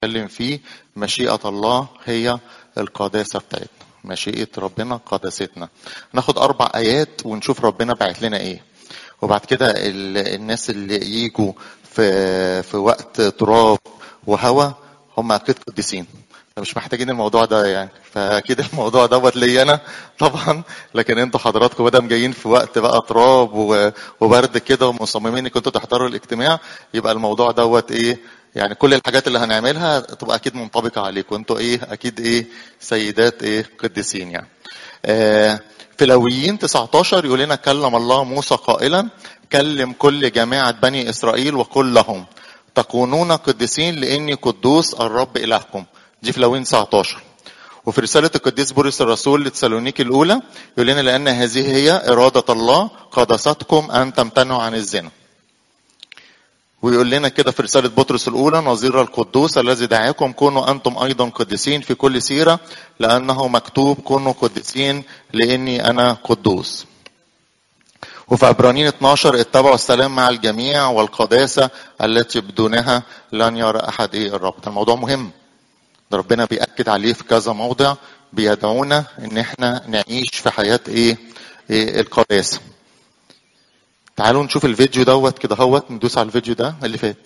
بنتكلم فيه مشيئة الله هي القداسة بتاعتنا مشيئة ربنا قداستنا ناخد أربع آيات ونشوف ربنا بعت لنا إيه وبعد كده ال- الناس اللي يجوا في في وقت تراب وهوى هم أكيد قديسين مش محتاجين الموضوع ده يعني فاكيد الموضوع دوت ليا انا طبعا لكن انتوا حضراتكم بدل جايين في وقت بقى تراب و- وبرد كده ومصممين انكم انتوا تحضروا الاجتماع يبقى الموضوع دوت ايه يعني كل الحاجات اللي هنعملها تبقى اكيد منطبقه عليكم انتوا ايه اكيد ايه سيدات ايه قديسين يعني آه في لويين 19 يقول لنا كلم الله موسى قائلا كلم كل جماعه بني اسرائيل وقل لهم تكونون قديسين لاني قدوس الرب الهكم دي في لوين 19 وفي رسالة القديس بولس الرسول لتسالونيكي الأولى يقول لنا لأن هذه هي إرادة الله قدستكم أن تمتنعوا عن الزنا. ويقول لنا كده في رسالة بطرس الأولى نظير القدوس الذي دعاكم كونوا أنتم أيضا قديسين في كل سيرة لأنه مكتوب كونوا قديسين لأني أنا قدوس. وفي عبرانيين 12 اتبعوا السلام مع الجميع والقداسة التي بدونها لن يرى أحد إيه الرب. ده الموضوع مهم. ده ربنا بيأكد عليه في كذا موضع بيدعونا ان احنا نعيش في حياة ايه, إيه القداسة تعالوا نشوف الفيديو دوت كده هوت ندوس على الفيديو ده اللي فات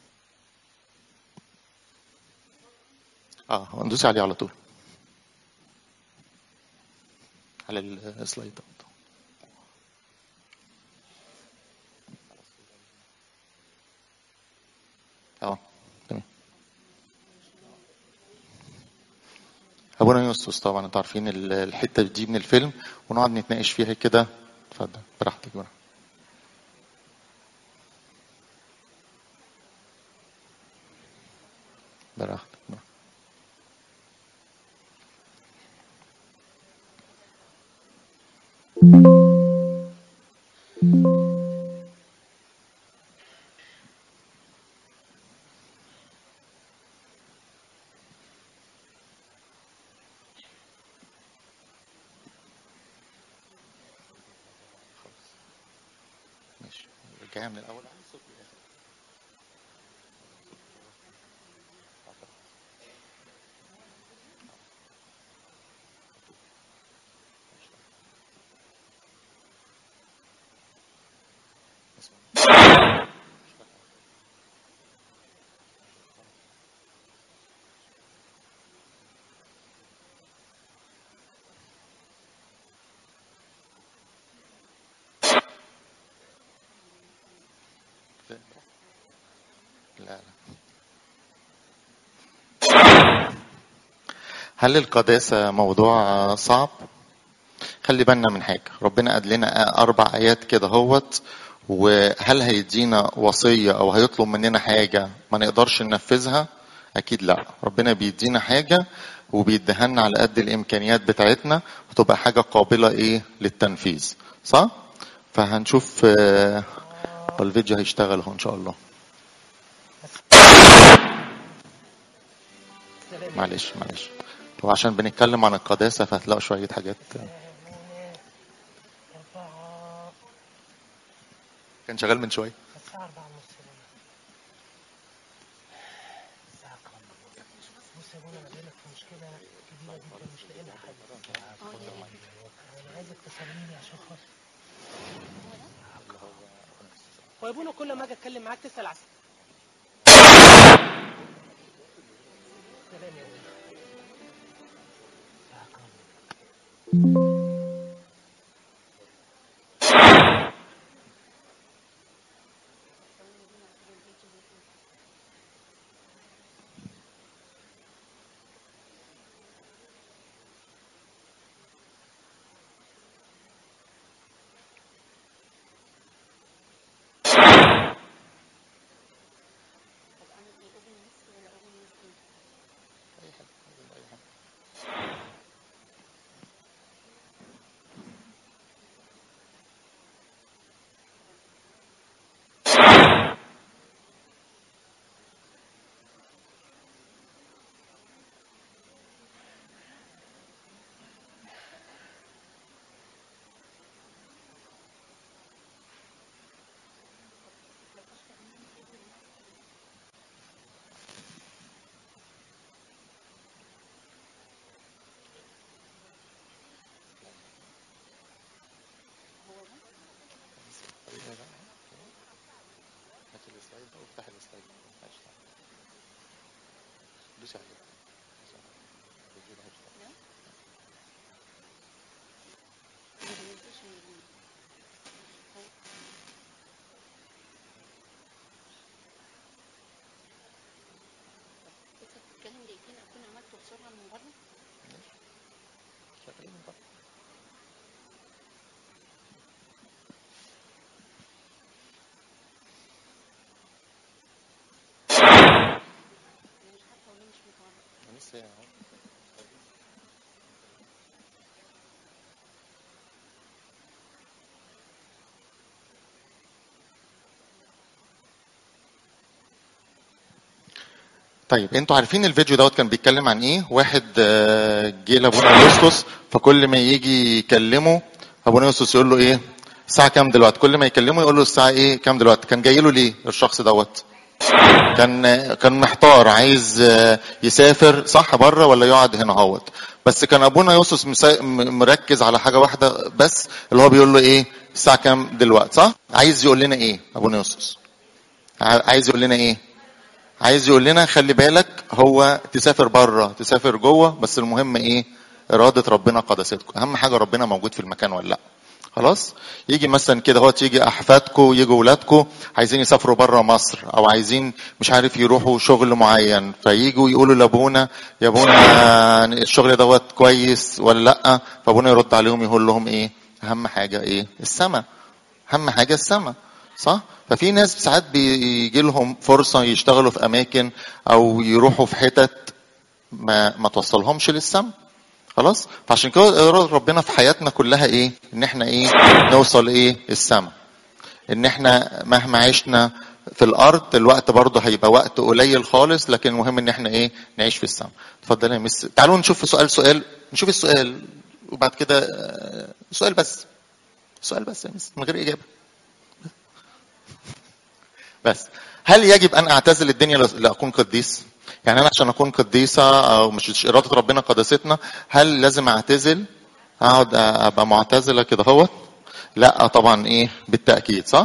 اه ندوس عليه على طول على السلايد دوت اه تمام ابونا يوسف طبعا انتوا عارفين ال- الحته دي من الفيلم ونقعد نتناقش فيها كده اتفضل براحتك بقى براحتك بقى. ماشي رجعها من الاول لا لا هل القداسة موضوع صعب؟ خلي بالنا من حاجة ربنا قال لنا أربع آيات كده هوت وهل هيدينا وصية أو هيطلب مننا حاجة ما نقدرش ننفذها؟ أكيد لا ربنا بيدينا حاجة وبيديها لنا على قد الإمكانيات بتاعتنا وتبقى حاجة قابلة إيه للتنفيذ صح؟ فهنشوف آه، الفيديو هيشتغل اهو إن شاء الله معلش معلش هو عشان بنتكلم عن القداسة فهتلاقوا شوية حاجات كان شغال من شوية الساعة 4 ونص الساعة كام؟ بص يا بولا انا جاي لك في مشكلة كبيرة جدا مش لاقي لها حل. انا عايزك تصليني عشان خاطر هو يا بولا كل ما اجي اتكلم معاك تسأل على سلام يا بولا الساعة كام؟ بس بتتكلم دقيقتين اكون عملته بسرعه من بره انا مش عارفه وليه مش متورط طيب انتوا عارفين الفيديو دوت كان بيتكلم عن ايه واحد آه، جه لابونا يوسطس فكل ما يجي يكلمه ابونا يوسطس يقول له ايه الساعه كام دلوقتي كل ما يكلمه يقول له الساعه ايه كام دلوقتي كان جاي له ليه الشخص دوت كان كان محتار عايز آه، يسافر صح بره ولا يقعد هنا هوت بس كان ابونا يوسف مسا- م- مركز على حاجه واحده بس اللي هو بيقول له ايه الساعه كام دلوقتي صح عايز يقول لنا ايه ابونا يوسف ع- عايز يقول لنا ايه عايز يقول لنا خلي بالك هو تسافر بره تسافر جوه بس المهم ايه اراده ربنا قدستكم اهم حاجه ربنا موجود في المكان ولا لا خلاص يجي مثلا كده هو تيجي احفادكم يجوا ولادكم عايزين يسافروا بره مصر او عايزين مش عارف يروحوا شغل معين فييجوا يقولوا لابونا يا ابونا الشغل دوت كويس ولا لا فابونا يرد عليهم يقول لهم ايه اهم حاجه ايه السماء اهم حاجه السماء صح ففي ناس ساعات بيجي لهم فرصه يشتغلوا في اماكن او يروحوا في حتت ما ما توصلهمش للسماء خلاص فعشان كده إرادة ربنا في حياتنا كلها ايه ان احنا ايه نوصل ايه السماء ان احنا مهما عشنا في الارض الوقت برضه هيبقى وقت قليل خالص لكن المهم ان احنا ايه نعيش في السماء اتفضل يا مس تعالوا نشوف سؤال سؤال نشوف السؤال وبعد كده آه، سؤال بس سؤال بس يا مس من غير اجابه بس هل يجب ان اعتزل الدنيا لاكون قديس؟ يعني انا عشان اكون قديسه او مش اراده ربنا قدستنا هل لازم اعتزل؟ اقعد ابقى معتزله كده اهوت؟ لا طبعا ايه بالتاكيد صح؟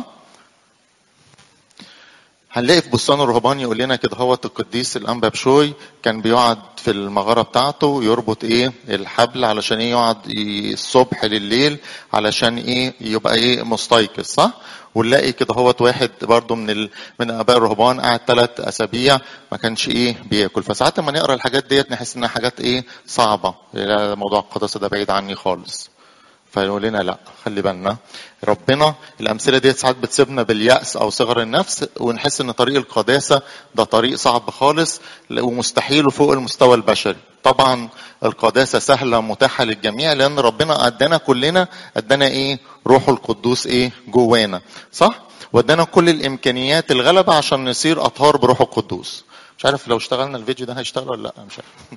هنلاقي في بستان الرهبان يقول لنا كده هوت القديس الانبا بشوي كان بيقعد في المغاره بتاعته يربط ايه الحبل علشان ايه يقعد ي- الصبح لليل علشان ايه يبقى ايه مستيقظ صح ونلاقي كده هوت واحد برضو من ال... من اباء الرهبان قعد ثلاث اسابيع ما كانش ايه بياكل فساعات لما نقرا الحاجات ديت نحس انها حاجات ايه صعبه لا، موضوع القداسه ده بعيد عني خالص فيقول لنا لا خلي بالنا ربنا الامثله ديت ساعات بتسيبنا بالياس او صغر النفس ونحس ان طريق القداسه ده طريق صعب خالص ومستحيل وفوق المستوى البشري طبعا القداسه سهله متاحه للجميع لان ربنا ادانا كلنا ادانا ايه روحه القدوس ايه جوانا صح وادانا كل الامكانيات الغلبه عشان نصير اطهار بروح القدوس مش عارف لو اشتغلنا الفيديو ده هيشتغل ولا لا مش عارف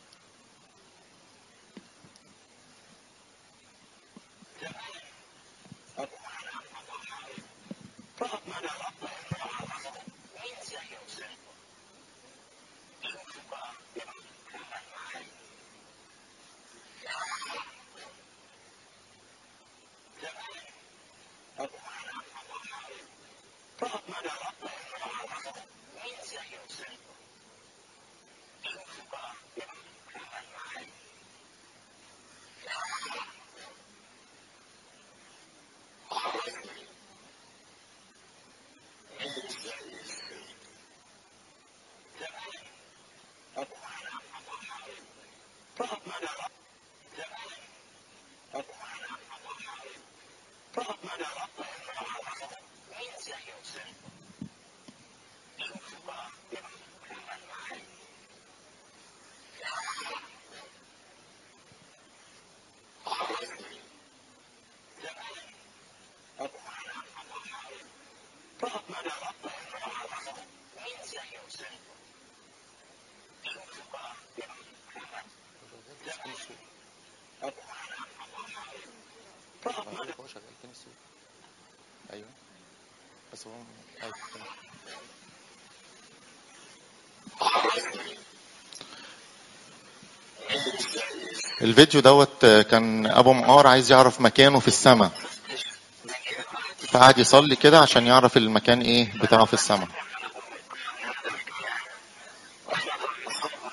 هو شغال تاني السوق ايوه بس هو ايوه تمام. الفيديو دوت كان ابو مقار عايز يعرف مكانه في السماء فقعد يصلي كده عشان يعرف المكان ايه بتاعه في السماء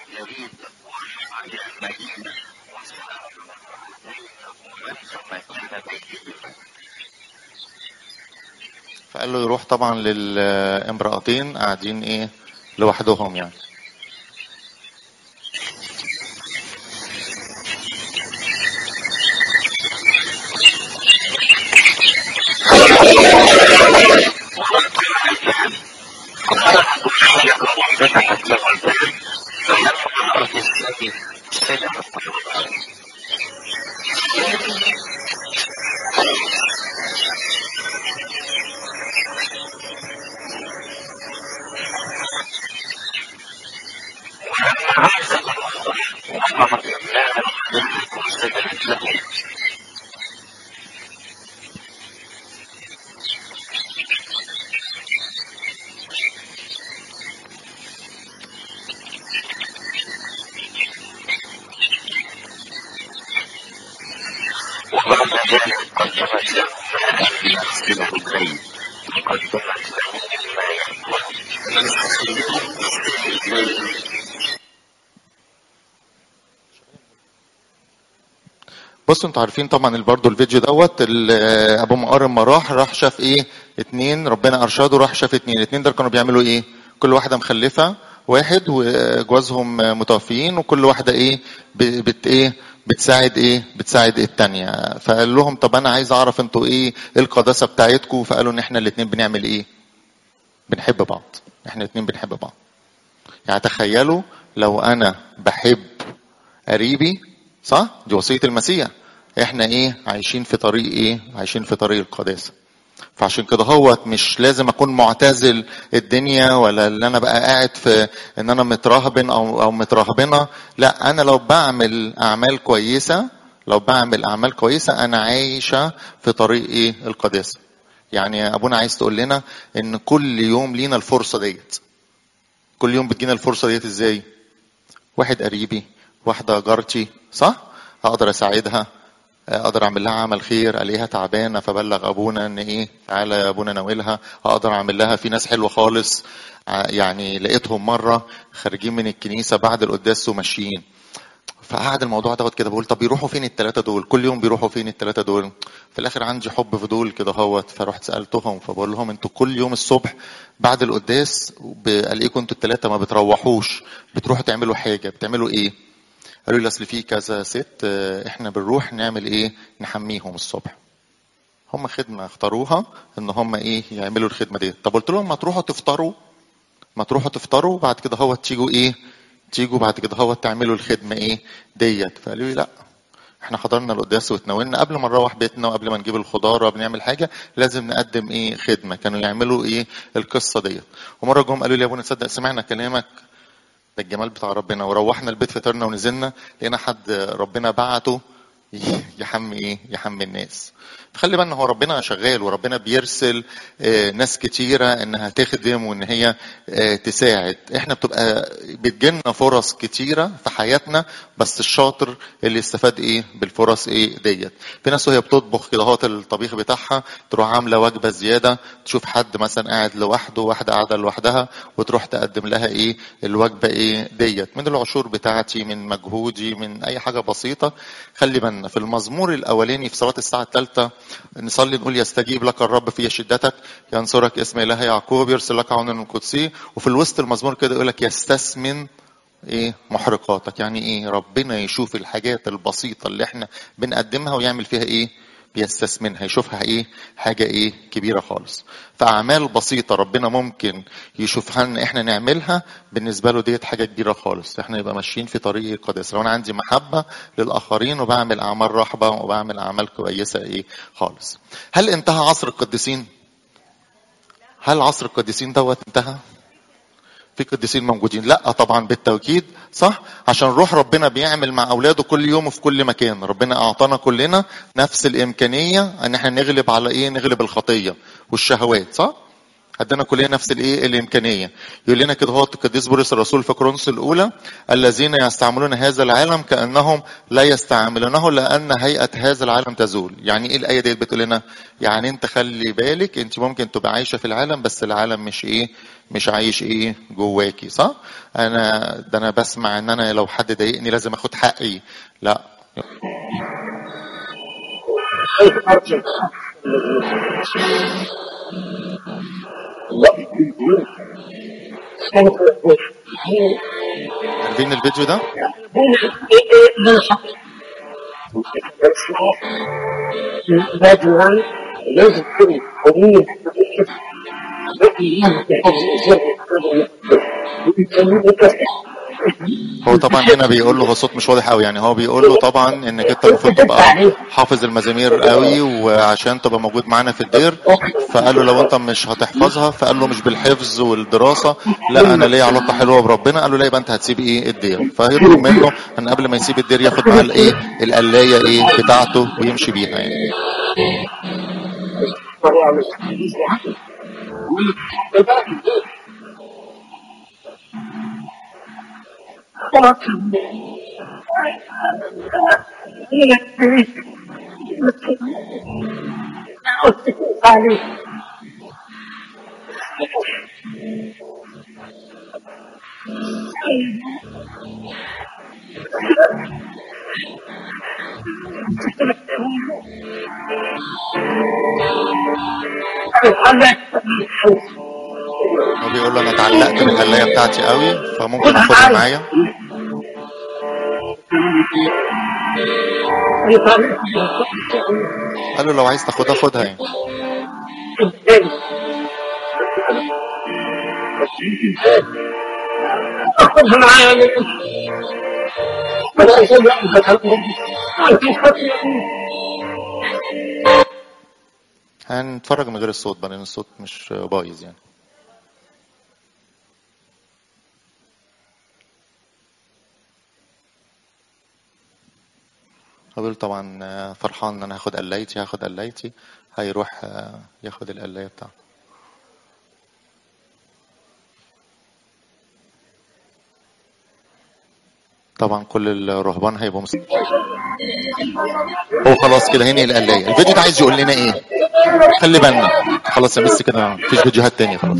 فقال له يروح طبعا للامرأتين قاعدين ايه لوحدهم يعني بصوا انتوا عارفين طبعا برضه الفيديو دوت ال- ابو مقار لما راح راح شاف ايه اتنين ربنا ارشده راح شاف اتنين الاتنين دول كانوا بيعملوا ايه كل واحده مخلفه واحد وجوازهم متوفيين وكل واحده ايه ب- بت ايه بتساعد ايه بتساعد التانية فقال لهم طب انا عايز اعرف انتوا ايه ايه القداسه بتاعتكم فقالوا ان احنا الاتنين بنعمل ايه بنحب بعض احنا الاتنين بنحب بعض يعني تخيلوا لو انا بحب قريبي صح دي وصيه المسيح احنا ايه عايشين في طريق ايه عايشين في طريق القداسه فعشان كده هو مش لازم اكون معتزل الدنيا ولا اللي انا بقى قاعد في ان انا مترهبن او او مترهبنه لا انا لو بعمل اعمال كويسه لو بعمل اعمال كويسه انا عايشه في طريق ايه القداسه يعني ابونا عايز تقول لنا ان كل يوم لينا الفرصه ديت كل يوم بتجينا الفرصه ديت ازاي واحد قريبي واحده جارتي صح اقدر اساعدها اقدر اعمل لها عمل خير الاقيها تعبانه فبلغ ابونا ان ايه تعالى يا ابونا ناولها اقدر اعمل لها في ناس حلوه خالص ع- يعني لقيتهم مره خارجين من الكنيسه بعد القداس وماشيين فقعد الموضوع دوت كده بقول طب بيروحوا فين الثلاثه دول كل يوم بيروحوا فين الثلاثه دول في الاخر عندي حب في دول كده هوت فرحت سالتهم فبقول لهم انتوا كل يوم الصبح بعد القداس ب- الاقيكم انتوا الثلاثه ما بتروحوش بتروحوا تعملوا حاجه بتعملوا ايه قالوا لي اصل في كذا ست آه، احنا بنروح نعمل ايه نحميهم الصبح هم خدمه اختاروها ان هم ايه يعملوا الخدمه دي طب قلت لهم ما تروحوا تفطروا ما تروحوا تفطروا بعد كده هو تيجوا ايه تيجوا بعد كده هو تعملوا الخدمه ايه ديت فقالوا لي لا احنا حضرنا القداس وتناولنا قبل ما نروح بيتنا وقبل ما نجيب الخضار وقبل نعمل حاجه لازم نقدم ايه خدمه كانوا يعملوا ايه القصه ديت ومره جم قالوا لي يا ابونا تصدق سمعنا كلامك ده الجمال بتاع ربنا وروحنا البيت فطرنا ونزلنا لقينا حد ربنا بعته يحمي ايه يحمي الناس خلي بالنا هو ربنا شغال وربنا بيرسل آه، ناس كتيرة انها تخدم وان هي آه، تساعد احنا بتبقى بتجيلنا فرص كتيرة في حياتنا بس الشاطر اللي يستفاد ايه بالفرص ايه ديت في ناس وهي بتطبخ كده هوت الطبيخ بتاعها تروح عاملة وجبة زيادة تشوف حد مثلا قاعد لوحده واحدة قاعدة لوحدها وتروح تقدم لها ايه الوجبة ايه ديت من العشور بتاعتي من مجهودي من اي حاجة بسيطة خلي بالنا في المزمور الاولاني في صلاة الساعة الثالثة نصلي نقول يستجيب لك الرب في شدتك ينصرك اسم اله يعقوب يرسل لك عونا من قدسي وفي الوسط المزمور كده يقول لك يستثمن ايه محرقاتك يعني ايه ربنا يشوف الحاجات البسيطة اللي احنا بنقدمها ويعمل فيها ايه بيستثمنها يشوفها ايه حاجة ايه كبيرة خالص فأعمال بسيطة ربنا ممكن يشوفها لنا احنا نعملها بالنسبة له ديت حاجة كبيرة خالص احنا يبقى ماشيين في طريق القداسة لو انا عندي محبة للآخرين وبعمل أعمال رحبة وبعمل أعمال كويسة ايه خالص هل انتهى عصر القديسين هل عصر القديسين دوت انتهى في قديسين موجودين لا طبعا بالتوكيد صح عشان روح ربنا بيعمل مع اولاده كل يوم وفي كل مكان ربنا اعطانا كلنا نفس الامكانيه ان احنا نغلب على ايه نغلب الخطيه والشهوات صح ادانا كلنا نفس الايه الامكانيه يقول لنا كده هو القديس بولس الرسول في كورنثوس الاولى الذين يستعملون هذا العالم كانهم لا يستعملونه لان هيئه هذا العالم تزول يعني ايه الايه ديت بتقول لنا يعني انت خلي بالك انت ممكن تبقى عايشه في العالم بس العالم مش ايه مش عايش ايه جواكي صح انا ده انا بسمع ان انا لو حد ضايقني لازم اخد حقي لا عارفين الفيديو ده لازم تكون قوية هو طبعا هنا بيقول له هو الصوت مش واضح قوي يعني هو بيقول له طبعا انك انت المفروض تبقى حافظ المزامير قوي وعشان تبقى موجود معانا في الدير فقال له لو انت مش هتحفظها فقال له مش بالحفظ والدراسه لا انا ليا علاقه حلوه بربنا قال له لا يبقى انت هتسيب ايه الدير فيطلب منه ان قبل ما يسيب الدير ياخد معاه الايه القلايه ايه بتاعته ويمشي بيها يعني هو بيقول له انا اتعلقت بالقلايه بتاعتي قوي فممكن اخدها معايا قال له لو عايز تاخدها خدها يعني أخذها معايا أنا أسمع هنتفرج من غير الصوت بقى لان الصوت مش بايظ يعني هقول طبعا فرحان ان انا هاخد قلايتي هاخد قلايتي هيروح ياخد القلايه بتاعته طبعا كل الرهبان هيبقوا مس... هو خلاص كده هنا القلايه الفيديو ده عايز يقول لنا ايه خلي بالنا خلاص يا مس كده مفيش فيديوهات تانية خلاص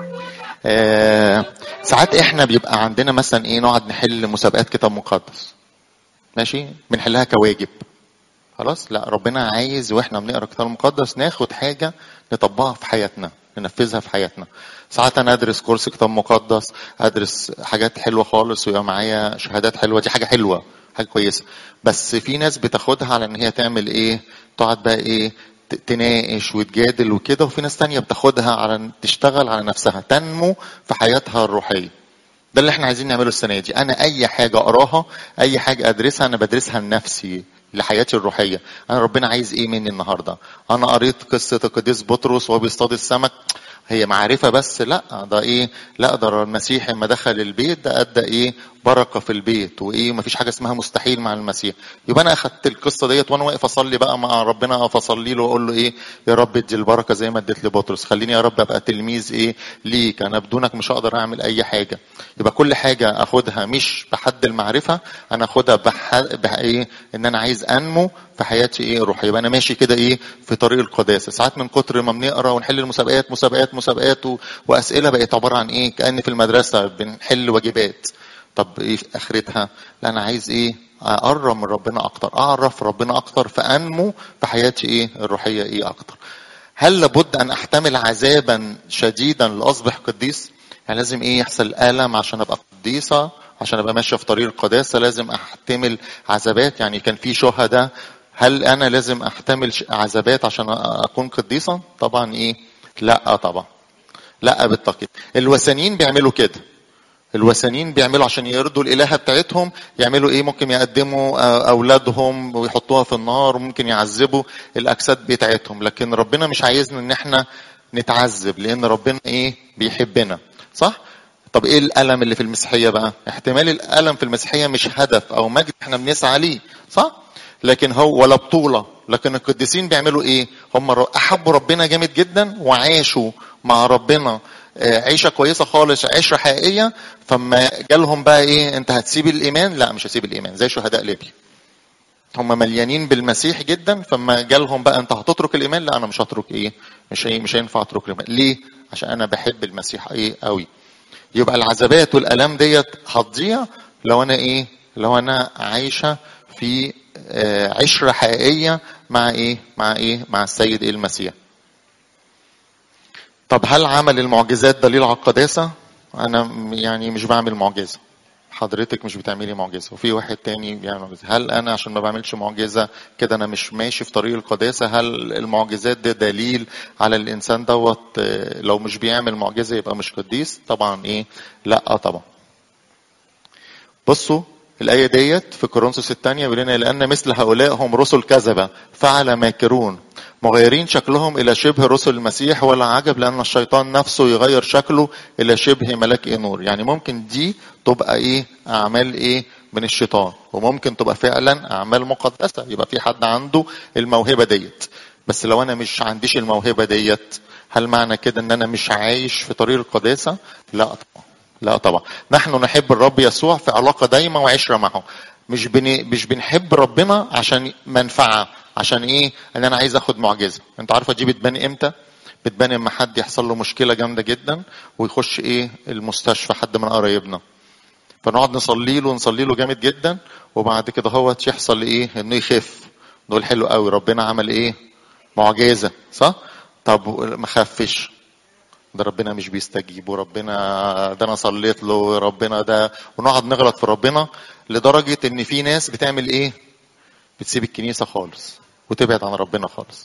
آه ساعات احنا بيبقى عندنا مثلا ايه نقعد نحل مسابقات كتاب مقدس ماشي بنحلها كواجب خلاص لا ربنا عايز واحنا بنقرا الكتاب المقدس ناخد حاجه نطبقها في حياتنا ننفذها في حياتنا ساعات انا ادرس كورس كتاب مقدس ادرس حاجات حلوه خالص ويبقى معايا شهادات حلوه دي حاجه حلوه حاجه كويسه بس في ناس بتاخدها على ان هي تعمل ايه تقعد بقى ايه تناقش وتجادل وكده وفي ناس تانية بتاخدها على ان تشتغل على نفسها تنمو في حياتها الروحيه ده اللي احنا عايزين نعمله السنه دي انا اي حاجه اقراها اي حاجه ادرسها انا بدرسها لنفسي لحياتي الروحيه انا ربنا عايز ايه مني النهارده انا قريت قصه القديس بطرس وهو بيصطاد السمك هي معرفة بس لا ده ايه لا ده المسيح لما دخل البيت ده ادى ايه بركة في البيت وايه مفيش حاجة اسمها مستحيل مع المسيح يبقى انا اخدت القصة ديت وانا واقف اصلي بقى مع ربنا اقف اصلي له واقول له ايه يا رب ادي البركة زي ما اديت لبطرس خليني يا رب ابقى تلميذ ايه ليك انا بدونك مش هقدر اعمل اي حاجة يبقى كل حاجة اخدها مش بحد المعرفة انا اخدها بح... بح... ايه ان انا عايز انمو في حياتي ايه روحي يبقى انا ماشي كده ايه في طريق القداسه ساعات من كتر ما بنقرا ونحل المسابقات مسابقات مسابقات و... واسئله بقت عباره عن ايه كان في المدرسه بنحل واجبات طب ايه في اخرتها لا انا عايز ايه اقرب من ربنا اكتر اعرف ربنا اكتر فانمو في حياتي ايه الروحيه ايه اكتر هل لابد ان احتمل عذابا شديدا لاصبح قديس يعني لازم ايه يحصل الم عشان ابقى قديسه عشان ابقى ماشيه في طريق القداسه لازم احتمل عذابات يعني كان في شهداء هل انا لازم احتمل عذابات عشان اكون قديسا طبعا ايه لا طبعا لا بالتقييد الوثنيين بيعملوا كده الوثنيين بيعملوا عشان يرضوا الالهه بتاعتهم يعملوا ايه ممكن يقدموا اولادهم ويحطوها في النار وممكن يعذبوا الاجساد بتاعتهم لكن ربنا مش عايزنا ان احنا نتعذب لان ربنا ايه بيحبنا صح طب ايه الالم اللي في المسيحيه بقى احتمال الالم في المسيحيه مش هدف او مجد احنا بنسعى ليه صح لكن هو ولا بطولة لكن القديسين بيعملوا ايه هم احبوا ربنا جامد جدا وعاشوا مع ربنا عيشة كويسة خالص عيشة حقيقية فما جالهم بقى ايه انت هتسيب الايمان لا مش هسيب الايمان زي شهداء ليبيا هم مليانين بالمسيح جدا فما جالهم بقى انت هتترك الايمان لا انا مش هترك ايه مش مش هينفع اترك الايمان ليه عشان انا بحب المسيح ايه قوي يبقى العذابات والالام ديت هتضيع لو انا ايه لو انا عايشه في عشرة حقيقية مع ايه مع ايه مع السيد إيه المسيح طب هل عمل المعجزات دليل على القداسة انا م- يعني مش بعمل معجزة حضرتك مش بتعملي معجزة وفي واحد تاني بيعمل معجزة هل انا عشان ما بعملش معجزة كده انا مش ماشي في طريق القداسة هل المعجزات ده دليل على الانسان دوت آه، لو مش بيعمل معجزة يبقى مش قديس طبعا ايه لا طبعا بصوا الآية ديت في كورنثوس الثانية بيقول لنا لأن مثل هؤلاء هم رسل كذبة فعل ماكرون مغيرين شكلهم إلى شبه رسل المسيح ولا عجب لأن الشيطان نفسه يغير شكله إلى شبه ملاك نور يعني ممكن دي تبقى إيه أعمال إيه من الشيطان وممكن تبقى فعلا أعمال مقدسة يبقى في حد عنده الموهبة ديت بس لو أنا مش عنديش الموهبة ديت هل معنى كده ان انا مش عايش في طريق القداسه؟ لا طبعا لا طبعا نحن نحب الرب يسوع في علاقه دايمه وعشره معه مش بن... مش بنحب ربنا عشان منفعه عشان ايه ان انا عايز اخد معجزه انت عارفه دي بتبان امتى بتبان اما حد يحصل له مشكله جامده جدا ويخش ايه المستشفى حد من قرايبنا فنقعد نصلي له نصلي له جامد جدا وبعد كده هو يحصل ايه انه يخف نقول حلو قوي ربنا عمل ايه معجزه صح طب ما خفش ده ربنا مش بيستجيب وربنا ده انا صليت له ربنا ده ونقعد نغلط في ربنا لدرجه ان في ناس بتعمل ايه بتسيب الكنيسه خالص وتبعد عن ربنا خالص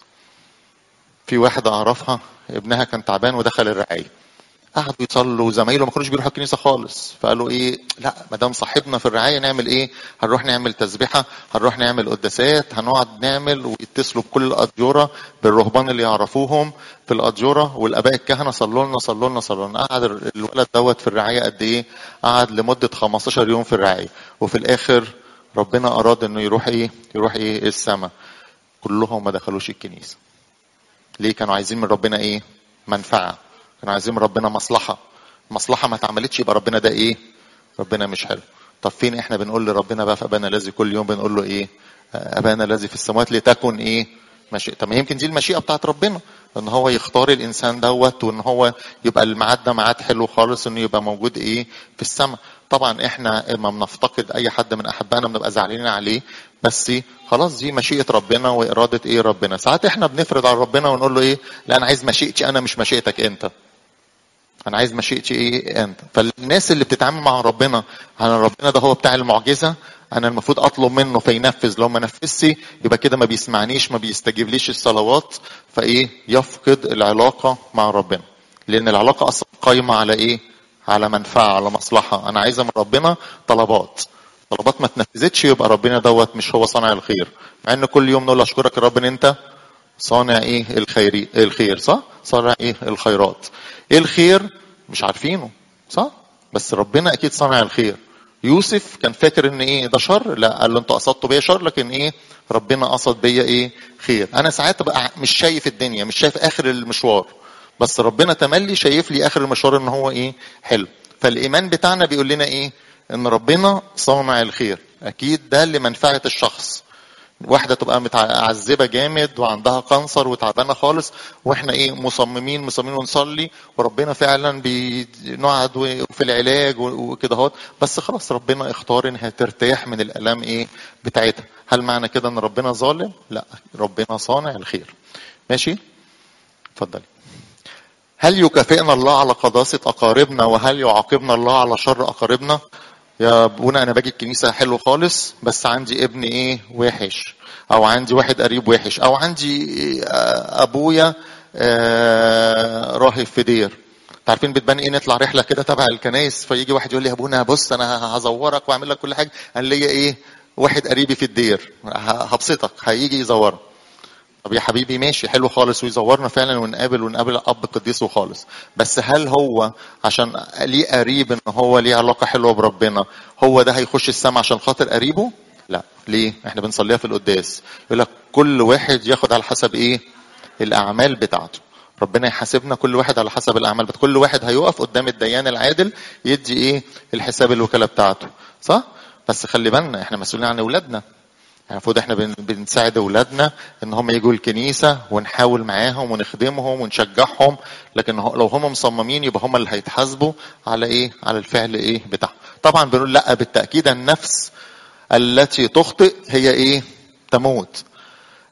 في واحده اعرفها ابنها كان تعبان ودخل الرعايه قعدوا يصلوا وزمايله ما كانوش بيروحوا الكنيسه خالص فقالوا ايه لا ما دام صاحبنا في الرعايه نعمل ايه هنروح نعمل تسبيحه هنروح نعمل قداسات هنقعد نعمل ويتصلوا بكل الاديره بالرهبان اللي يعرفوهم في الاديره والاباء الكهنه صلوا لنا صلوا لنا صلوا لنا قعد الولد دوت في الرعايه قد ايه قعد لمده 15 يوم في الرعايه وفي الاخر ربنا اراد انه يروح ايه يروح ايه السماء كلهم ما دخلوش الكنيسه ليه كانوا عايزين من ربنا ايه منفعه كانوا عايزين من ربنا مصلحه مصلحه ما اتعملتش يبقى ربنا ده ايه ربنا مش حلو طب فين احنا بنقول لربنا بقى في ابانا الذي كل يوم بنقول له ايه ابانا الذي في السماوات لتكن ايه مشيئة طب ما يمكن دي المشيئه بتاعت ربنا ان هو يختار الانسان دوت وان هو يبقى الميعاد ده ميعاد حلو خالص انه يبقى موجود ايه في السماء طبعا احنا لما بنفتقد اي حد من احبائنا بنبقى زعلانين عليه بس خلاص دي مشيئه ربنا واراده ايه ربنا ساعات احنا بنفرض على ربنا ونقول له ايه لا انا عايز مشيئتي انا مش مشيئتك انت انا عايز مشيئتي ايه انت فالناس اللي بتتعامل مع ربنا على ربنا ده هو بتاع المعجزه انا المفروض اطلب منه فينفذ لو ما نفذش يبقى كده ما بيسمعنيش ما بيستجيبليش الصلوات فايه يفقد العلاقه مع ربنا لان العلاقه اصلا قايمه على ايه على منفعه على مصلحه انا عايزه من ربنا طلبات طلبات ما اتنفذتش يبقى ربنا دوت مش هو صانع الخير مع ان كل يوم نقول اشكرك يا رب ان انت صانع ايه الخير الخير صح صانع ايه الخيرات ايه الخير مش عارفينه صح بس ربنا اكيد صانع الخير يوسف كان فاكر ان ايه ده شر لا قال له انتوا قصدتوا بيا شر لكن ايه ربنا قصد بيا ايه خير انا ساعات بقى مش شايف الدنيا مش شايف اخر المشوار بس ربنا تملي شايف لي اخر المشوار ان هو ايه حلو فالايمان بتاعنا بيقول لنا ايه ان ربنا صانع الخير اكيد ده لمنفعه الشخص واحدة تبقى متعذبة جامد وعندها كانسر وتعبانة خالص واحنا ايه مصممين مصممين ونصلي وربنا فعلا بنقعد في العلاج وكده اهوت بس خلاص ربنا اختار انها ترتاح من الالام ايه بتاعتها هل معنى كده ان ربنا ظالم؟ لا ربنا صانع الخير ماشي؟ اتفضلي هل يكافئنا الله على قداسة أقاربنا وهل يعاقبنا الله على شر أقاربنا؟ يا ابونا انا باجي الكنيسه حلو خالص بس عندي ابن ايه وحش او عندي واحد قريب وحش او عندي ابويا راهب في دير عارفين بتبان ايه نطلع رحله كده تبع الكنايس فيجي واحد يقول لي يا ابونا بص انا هزورك واعمل لك كل حاجه قال لي ايه واحد قريبي في الدير هبسطك هيجي يزورك طب يا حبيبي ماشي حلو خالص ويزورنا فعلا ونقابل ونقابل اب قديسه خالص بس هل هو عشان ليه قريب ان هو ليه علاقه حلوه بربنا هو ده هيخش السما عشان خاطر قريبه لا ليه احنا بنصليها في القداس يقول لك كل واحد ياخد على حسب ايه الاعمال بتاعته ربنا يحاسبنا كل واحد على حسب الاعمال بتاعته كل واحد هيقف قدام الديان العادل يدي ايه الحساب الوكاله بتاعته صح بس خلي بالنا احنا مسؤولين عن اولادنا المفروض احنا بنساعد اولادنا ان هم يجوا الكنيسه ونحاول معاهم ونخدمهم ونشجعهم لكن لو هم مصممين يبقى هم اللي هيتحاسبوا على ايه على الفعل ايه بتاعهم طبعا بنقول لا بالتاكيد النفس التي تخطئ هي ايه تموت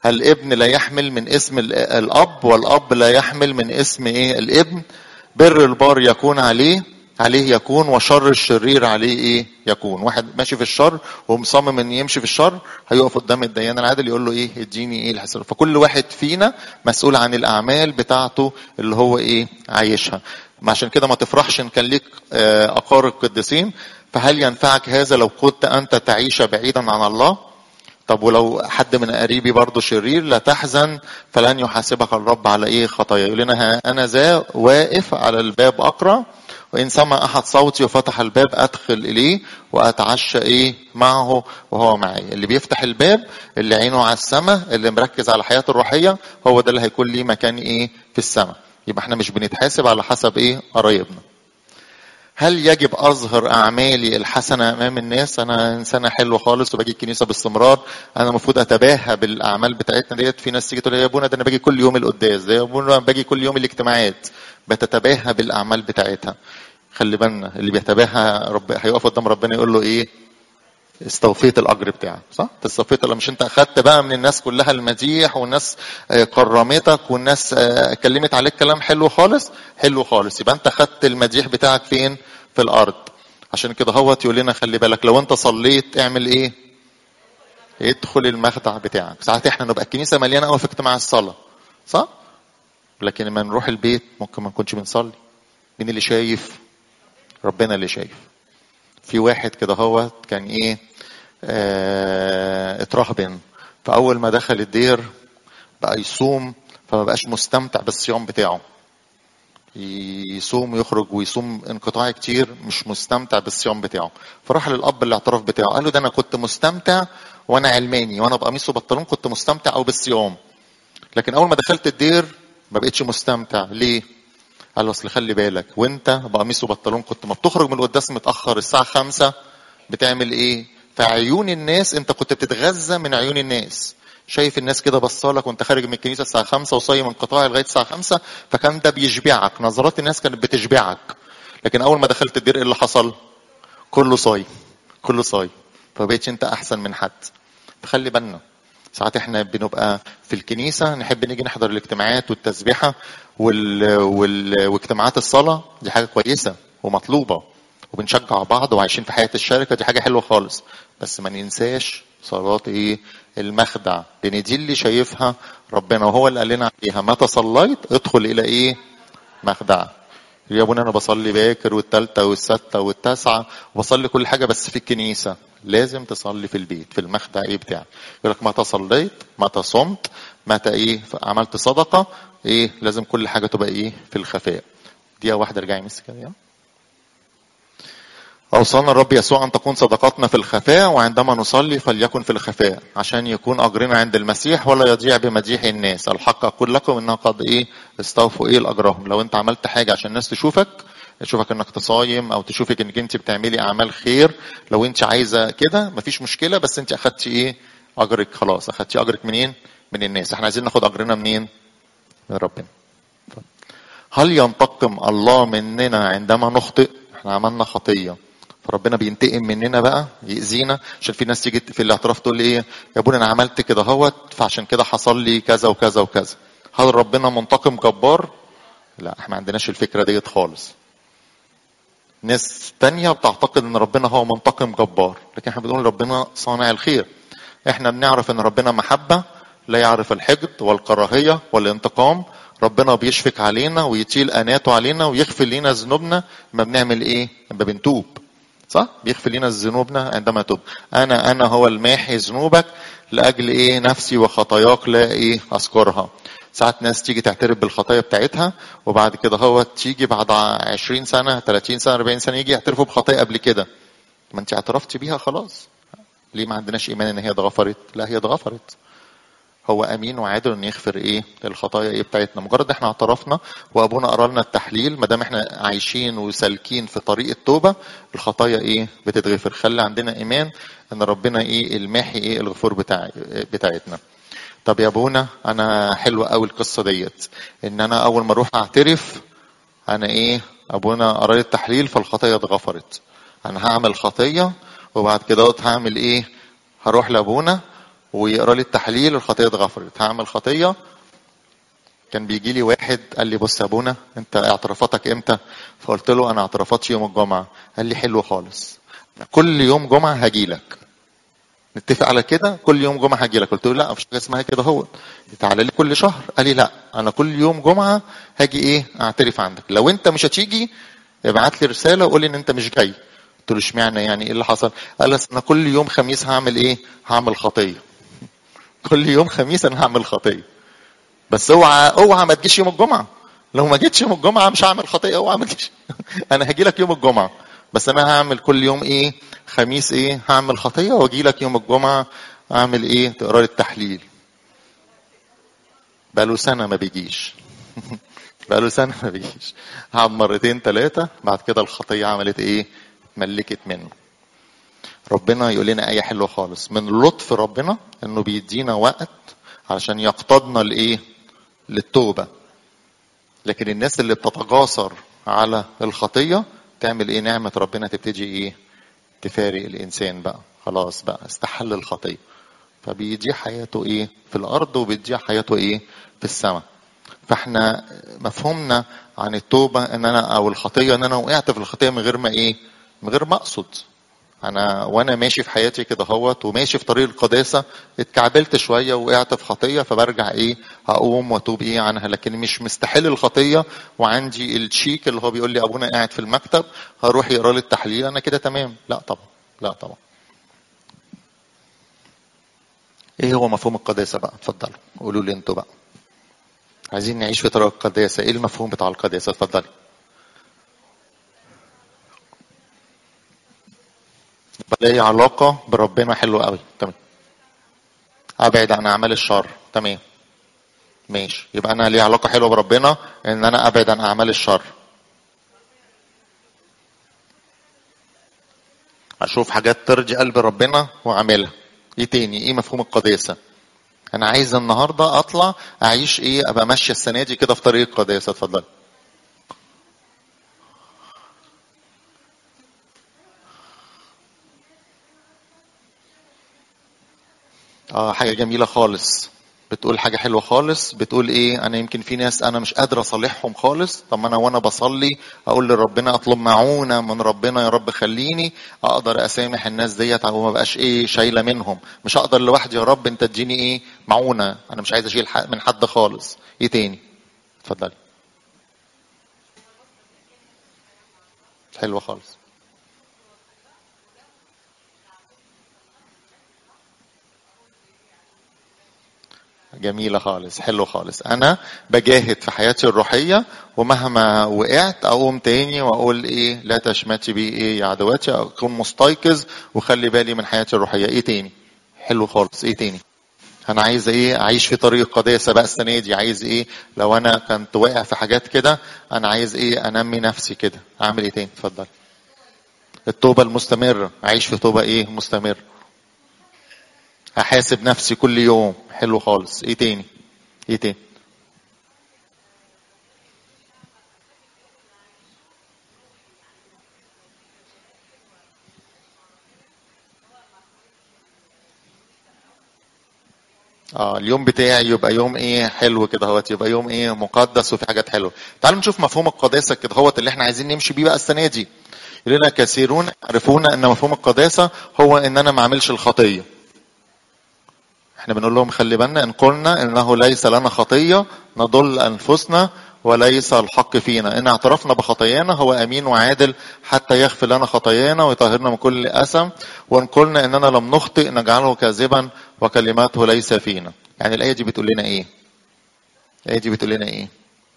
الابن لا يحمل من اسم ال- الاب والاب لا يحمل من اسم ايه الابن بر البار يكون عليه عليه يكون وشر الشرير عليه ايه يكون واحد ماشي في الشر ومصمم ان يمشي في الشر هيقف قدام الديان العادل يقول له ايه اديني ايه الحسنه فكل واحد فينا مسؤول عن الاعمال بتاعته اللي هو ايه عايشها ما عشان كده ما تفرحش ان كان ليك آه، اقارب قديسين فهل ينفعك هذا لو كنت انت تعيش بعيدا عن الله طب ولو حد من قريبي برضه شرير لا تحزن فلن يحاسبك الرب على ايه خطايا يقول لنا ها انا ذا واقف على الباب اقرا وان سمع احد صوتي وفتح الباب ادخل اليه واتعشى ايه معه وهو معي اللي بيفتح الباب اللي عينه على السماء اللي مركز على حياته الروحيه هو ده اللي هيكون ليه مكان ايه في السماء يبقى احنا مش بنتحاسب على حسب ايه قرايبنا هل يجب اظهر اعمالي الحسنه امام الناس انا انسانه حلوه خالص وباجي الكنيسه باستمرار انا المفروض اتباهى بالاعمال بتاعتنا ديت في ناس تيجي تقول يا ابونا ده انا باجي كل يوم القداس ده يا ابونا أنا باجي كل يوم الاجتماعات بتتباهى بالاعمال بتاعتها خلي بالنا اللي بيتباهى رب هيقف قدام ربنا يقول له ايه استوفيت الاجر بتاعك صح استوفيت مش انت اخدت بقى من الناس كلها المديح والناس آه، كرمتك والناس آه، اتكلمت عليك كلام حلو خالص حلو خالص يبقى انت اخدت المديح بتاعك فين في الارض عشان كده هو يقول لنا خلي بالك لو انت صليت اعمل ايه ادخل المخدع بتاعك ساعات احنا نبقى الكنيسه مليانه قوي في اجتماع الصلاه صح لكن لما نروح البيت ممكن ما نكونش بنصلي مين اللي شايف ربنا اللي شايف في واحد كده هو كان ايه آه اترهبن فاول ما دخل الدير بقى يصوم فما بقاش مستمتع بالصيام بتاعه يصوم ويخرج ويصوم انقطاع كتير مش مستمتع بالصيام بتاعه فراح للاب الاعتراف بتاعه قال له ده انا كنت مستمتع وانا علماني وانا بقميص وبنطلون كنت مستمتع او بالصيام لكن اول ما دخلت الدير ما بقتش مستمتع ليه قال له اصل خلي بالك وانت بقميص وبنطلون كنت ما بتخرج من القداس متاخر الساعه خمسة بتعمل ايه في عيون الناس انت كنت بتتغذى من عيون الناس شايف الناس كده بصالك وانت خارج من الكنيسه الساعه خمسة وصايم انقطاع لغايه الساعه خمسة فكان ده بيشبعك نظرات الناس كانت بتشبعك لكن اول ما دخلت الدير ايه اللي حصل كله صايم كله صايم فبقيتش انت احسن من حد فخلي بالنا ساعات احنا بنبقى في الكنيسة نحب نيجي نحضر الاجتماعات والتسبيحة وال... وال... واجتماعات الصلاة دي حاجة كويسة ومطلوبة وبنشجع بعض وعايشين في حياة الشركة دي حاجة حلوة خالص بس ما ننساش صلاة ايه المخدع لان دي اللي شايفها ربنا وهو اللي قال لنا عليها متى صليت ادخل الى ايه مخدع يا ابونا انا بصلي باكر والتالتة والستة والتاسعة وبصلي كل حاجة بس في الكنيسة لازم تصلي في البيت في المخدع ايه بتاعك يقول لك متى صليت متى صمت متى ايه عملت صدقة ايه لازم كل حاجة تبقى ايه في الخفاء دقيقة واحدة ارجعي مسك كده أوصانا الرب يسوع أن تكون صدقاتنا في الخفاء وعندما نصلي فليكن في الخفاء عشان يكون أجرنا عند المسيح ولا يضيع بمديح الناس الحق أقول لكم إنها قد إيه استوفوا إيه الأجرهم لو أنت عملت حاجة عشان الناس تشوفك تشوفك انك تصايم او تشوفك انك انت بتعملي اعمال خير لو انت عايزه كده مفيش مشكله بس انت اخدتي ايه اجرك خلاص اخدتي اجرك منين من الناس احنا عايزين ناخد اجرنا منين من ربنا هل ينتقم الله مننا عندما نخطئ احنا عملنا خطيه فربنا بينتقم مننا بقى يأذينا عشان في ناس تيجي في الاعتراف تقول لي ايه يا ابونا انا عملت كده اهوت فعشان كده حصل لي كذا وكذا وكذا هل ربنا منتقم جبار لا احنا ما عندناش الفكره ديت خالص ناس تانية بتعتقد ان ربنا هو منتقم جبار لكن احنا بنقول ربنا صانع الخير احنا بنعرف ان ربنا محبة لا يعرف الحقد والكراهية والانتقام ربنا بيشفق علينا ويطيل اناته علينا ويغفر لنا ذنوبنا ما بنعمل ايه لما بنتوب صح بيغفر لنا ذنوبنا عندما توب انا انا هو الماحي ذنوبك لاجل ايه نفسي وخطاياك لا ايه اذكرها ساعات ناس تيجي تعترف بالخطايا بتاعتها وبعد كده هو تيجي بعد 20 سنه 30 سنه 40 سنه يجي يعترفوا بخطايا قبل كده ما انت اعترفتي بيها خلاص ليه ما عندناش ايمان ان هي اتغفرت لا هي اتغفرت هو امين وعادل انه يغفر ايه الخطايا ايه بتاعتنا مجرد احنا اعترفنا وابونا قرا لنا التحليل ما دام احنا عايشين وسالكين في طريق التوبه الخطايا ايه بتتغفر خلي عندنا ايمان ان ربنا ايه الماحي ايه الغفور بتاع بتاعتنا طب يا ابونا انا حلوه قوي القصه ديت ان انا اول ما اروح اعترف انا ايه ابونا قرا لي التحليل فالخطايا اتغفرت انا هعمل خطيه وبعد كده هعمل ايه هروح لابونا ويقرا لي التحليل الخطيه اتغفرت هعمل خطيه كان بيجي لي واحد قال لي بص يا ابونا انت اعترافاتك امتى فقلت له انا اعترافاتي يوم الجمعه قال لي حلو خالص كل يوم جمعه هاجي لك نتفق على كده كل يوم جمعه هاجي لك قلت له لا مفيش حاجه اسمها كده هو تعالى لي كل شهر قال لي لا انا كل يوم جمعه هاجي ايه اعترف عندك لو انت مش هتيجي ابعت لي رساله وقول لي ان انت مش جاي قلت له اشمعنى يعني ايه اللي حصل قال لي أصل انا كل يوم خميس هعمل ايه هعمل خطيه كل يوم خميس انا هعمل خطيه بس اوعى اوعى ما تجيش يوم الجمعه لو ما جيتش يوم الجمعه مش هعمل خطيه اوعى ما تجيش انا هاجي لك يوم الجمعه بس انا هعمل كل يوم ايه خميس ايه هعمل خطيه واجي لك يوم الجمعه اعمل ايه تقرا لي التحليل بقاله سنه ما بيجيش بقاله سنه ما بيجيش قعد مرتين ثلاثه بعد كده الخطيه عملت ايه ملكت منه ربنا يقول لنا ايه حلوه خالص من لطف ربنا انه بيدينا وقت علشان يقتضنا لايه للتوبه لكن الناس اللي بتتجاسر على الخطيه تعمل ايه نعمه ربنا تبتدي ايه تفارق الانسان بقى خلاص بقى استحل الخطيه فبيضيع حياته ايه في الارض وبيضيع حياته ايه في السماء فاحنا مفهومنا عن التوبه ان انا او الخطيه ان انا وقعت في الخطيه من غير ما ايه من غير ما اقصد انا وانا ماشي في حياتي كده هوت وماشي في طريق القداسه اتكعبلت شويه وقعت في خطيه فبرجع ايه هقوم واتوب ايه عنها لكن مش مستحل الخطيه وعندي الشيك اللي هو بيقول لي ابونا قاعد في المكتب هروح يقرا لي التحليل انا كده تمام لا طبعا لا طبعا ايه هو مفهوم القداسه بقى اتفضلوا قولوا لي انتوا بقى عايزين نعيش في طريق القداسه ايه المفهوم بتاع القداسه اتفضلي يبقى لي علاقة بربنا حلوة قوي تمام أبعد عن أعمال الشر تمام ماشي يبقى أنا لي علاقة حلوة بربنا إن أنا أبعد عن أعمال الشر أشوف حاجات ترضي قلب ربنا وأعملها إيه تاني إيه مفهوم القداسة أنا عايز النهاردة أطلع أعيش إيه أبقى ماشية السنة دي كده في طريق القداسة اتفضل اه حاجه جميله خالص بتقول حاجه حلوه خالص بتقول ايه انا يمكن في ناس انا مش قادر اصالحهم خالص طب ما انا وانا بصلي اقول لربنا اطلب معونه من ربنا يا رب خليني اقدر اسامح الناس ديت او ما بقاش ايه شايله منهم مش هقدر لوحدي يا رب انت اديني ايه معونه انا مش عايز اشيل من حد خالص ايه تاني اتفضلي حلوه خالص جميلة خالص حلو خالص أنا بجاهد في حياتي الروحية ومهما وقعت أقوم تاني وأقول إيه لا تشمتي بي إيه يا عدواتي أكون مستيقظ وخلي بالي من حياتي الروحية إيه تاني حلو خالص إيه تاني أنا عايز إيه أعيش في طريق قداسة بقى السنة دي عايز إيه لو أنا كنت واقع في حاجات كده أنا عايز إيه أنمي نفسي كده أعمل إيه تاني اتفضل التوبة المستمرة أعيش في توبة إيه مستمرة احاسب نفسي كل يوم حلو خالص ايه تاني ايه تاني اه اليوم بتاعي يبقى يوم ايه حلو كده هوت يبقى يوم ايه مقدس وفي حاجات حلوه تعالوا نشوف مفهوم القداسه كده هوت اللي احنا عايزين نمشي بيه بقى السنه دي يقول لنا كثيرون يعرفون ان مفهوم القداسه هو ان انا ما اعملش الخطيه احنا بنقول لهم خلي بالنا ان قلنا انه ليس لنا خطيه نضل انفسنا وليس الحق فينا ان اعترفنا بخطايانا هو امين وعادل حتى يغفر لنا خطايانا ويطهرنا من كل اثم وان قلنا اننا لم نخطئ نجعله كاذبا وكلماته ليس فينا يعني الايه دي بتقول لنا ايه الايه دي بتقول لنا ايه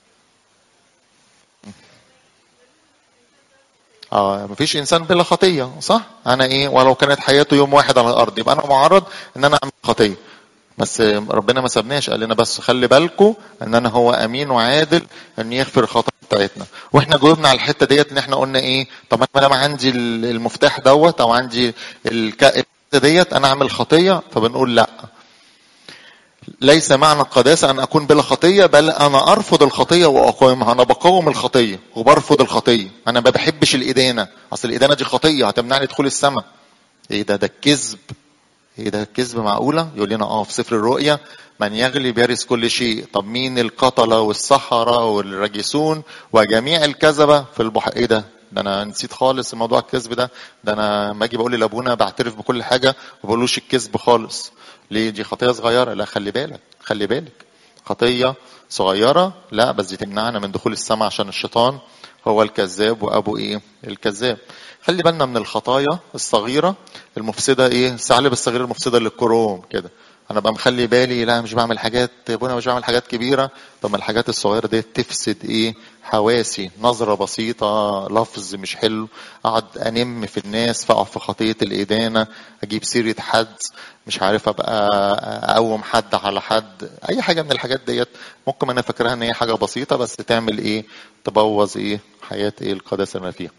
اه مفيش انسان بلا خطيه صح انا ايه ولو كانت حياته يوم واحد على الارض يبقى انا معرض ان انا اعمل خطيه بس ربنا ما سابناش قال لنا بس خلي بالكم ان انا هو امين وعادل ان يغفر الخطايا بتاعتنا واحنا جاوبنا على الحته ديت ان احنا قلنا ايه طب انا ما عندي المفتاح دوت او عندي الحته ديت انا اعمل خطيه فبنقول لا ليس معنى القداسة أن أكون بلا خطية بل أنا أرفض الخطية وأقاومها أنا بقاوم الخطية وبرفض الخطية أنا ما بحبش الإدانة أصل الإدانة دي خطية هتمنعني دخول السماء إيه ده ده الكذب ايه ده الكذب معقوله يقول لنا اه في سفر الرؤيا من يغلب يرث كل شيء طب مين القتله والسحره والراجسون وجميع الكذبه في البحر ايه ده ده انا نسيت خالص موضوع الكذب ده ده انا لما اجي بقول لابونا بعترف بكل حاجه وما بقولوش الكذب خالص ليه دي خطيه صغيره لا خلي بالك خلي بالك خطيه صغيره لا بس دي تمنعنا من دخول السماء عشان الشيطان هو الكذاب وابو ايه الكذاب خلي بالنا من الخطايا الصغيره المفسده ايه الثعلب الصغير المفسده للكروم كده انا بقى مخلي بالي لا مش بعمل حاجات ابونا مش بعمل حاجات كبيره طب ما الحاجات الصغيره دي تفسد ايه حواسي نظره بسيطه لفظ مش حلو اقعد انم في الناس فاقع في خطيه الادانه اجيب سيره حد مش عارف ابقى اقوم حد على حد اي حاجه من الحاجات ديت ممكن انا فاكرها ان هي حاجه بسيطه بس تعمل ايه تبوظ ايه حياه ايه القداسه اللي أنا فيها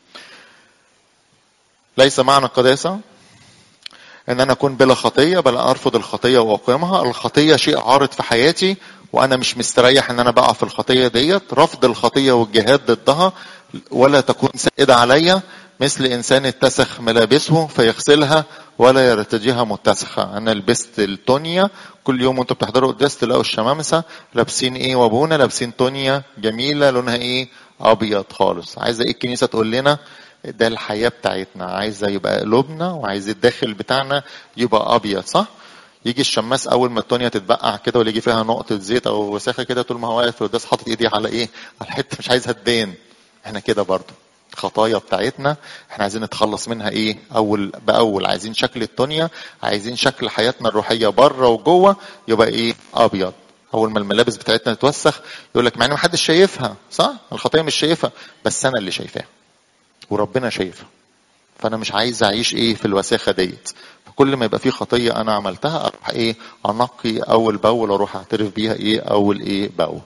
ليس معنى القداسه ان انا اكون بلا خطيه بل ارفض الخطيه واقيمها الخطيه شيء عارض في حياتي وانا مش مستريح ان انا بقع في الخطيه ديت رفض الخطيه والجهاد ضدها ولا تكون سائده عليا مثل انسان اتسخ ملابسه فيغسلها ولا يرتديها متسخه انا لبست التونيا كل يوم وانتوا بتحضروا قداس تلاقوا الشمامسه لابسين ايه وابونا لابسين تونيا جميله لونها ايه ابيض خالص عايزه ايه الكنيسه تقول لنا ده الحياة بتاعتنا عايزة يبقى قلوبنا وعايز الداخل بتاعنا يبقى أبيض صح؟ يجي الشماس أول ما الدنيا تتبقع كده ولا يجي فيها نقطة زيت أو وساخة كده طول ما هو واقف في القداس حاطط إيديه على إيه؟ على الحتة مش عايزها تبان. إحنا كده برضه. الخطايا بتاعتنا احنا عايزين نتخلص منها ايه اول باول عايزين شكل الدنيا عايزين شكل حياتنا الروحيه بره وجوه يبقى ايه ابيض اول ما الملابس بتاعتنا تتوسخ يقول لك مع ان محدش شايفها صح الخطيه مش شايفها بس انا اللي شايفاها وربنا شايفها فانا مش عايز اعيش ايه في الوساخه ديت فكل ما يبقى في خطيه انا عملتها اروح ايه انقي اول باول اروح اعترف بيها ايه اول ايه باول